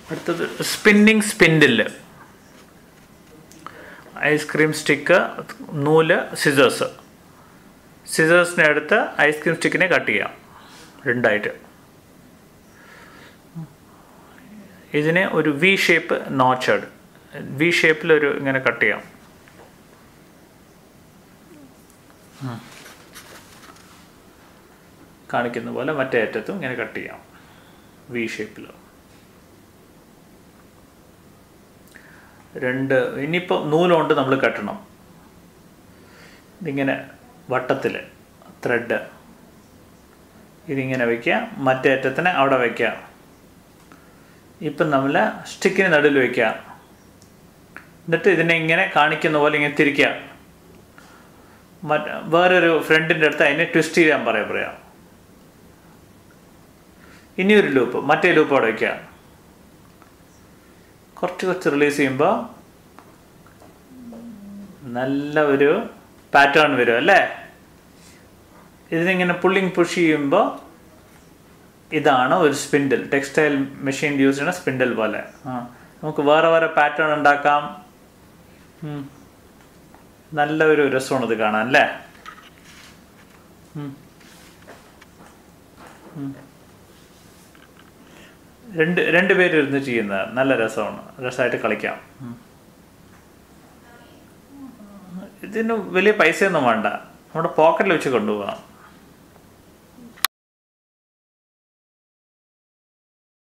അടുത്തത് spinning spindle ice cream stick നൂല് scissors സിസേഴ്സിനെ എടുത്ത് ഐസ്ക്രീം സ്റ്റിക്കിനെ കട്ട് ചെയ്യാം രണ്ടായിട്ട് ഇതിനെ ഒരു വി ഷേപ്പ് നോച്ചഡ് വി ഷേപ്പിലൊരു ഇങ്ങനെ കട്ട് ചെയ്യാം ഉം. കാണിക്കുന്ന പോലെ മറ്റേ അറ്റത്തും ഇങ്ങനെ കട്ട് ചെയ്യാം വി ഷേപ്പിൽ രണ്ട് ഇനിയിപ്പോൾ നൂലുകൊണ്ട് നമ്മൾ കെട്ടണം ഇതിങ്ങനെ വട്ടത്തിൽ ത്രെഡ് ഇതിങ്ങനെ വയ്ക്കുക മറ്റേ അറ്റത്തിന് അവിടെ വയ്ക്കുക ഇപ്പം നമ്മൾ സ്റ്റിക്കിന് നടുവിൽ വയ്ക്കുക എന്നിട്ട് ഇതിനെ ഇങ്ങനെ കാണിക്കുന്ന പോലെ ഇങ്ങനെ തിരിക്കുക മറ്റ് വേറൊരു ഫ്രണ്ടിൻ്റെ അടുത്ത് അതിനെ ട്വിസ്റ്റ് ചെയ്യാൻ പറയാം പറയാം ഇനിയൊരു ലൂപ്പ് മറ്റേ ലൂപ്പ് അവിടെ വയ്ക്കുക കുറച്ച് കുറച്ച് റിലീസ് ചെയ്യുമ്പോൾ നല്ല ഒരു പാറ്റേൺ വരും അല്ലേ ഇതിനിങ്ങനെ പുള്ളിങ് പുഷ് ചെയ്യുമ്പോൾ ഇതാണ് ഒരു സ്പിൻഡിൽ ടെക്സ്റ്റൈൽ മെഷീൻ യൂസ് ചെയ്യുന്ന സ്പിൻഡിൽ പോലെ ആ നമുക്ക് വേറെ വേറെ പാറ്റേൺ ഉണ്ടാക്കാം ഉം. നല്ല ഒരു രസമാണ് ഇത് കാണാൻ അല്ലേ ഉം. ഉം. രണ്ട് രണ്ട് പേര് ഇരുന്ന് ചെയ്യുന്നത് നല്ല രസമാണ് രസമായിട്ട് കളിക്കാം ഉം. ഇതിന് വലിയ പൈസയൊന്നും വേണ്ട നമ്മുടെ പോക്കറ്റിൽ വെച്ച് കൊണ്ടുപോകാം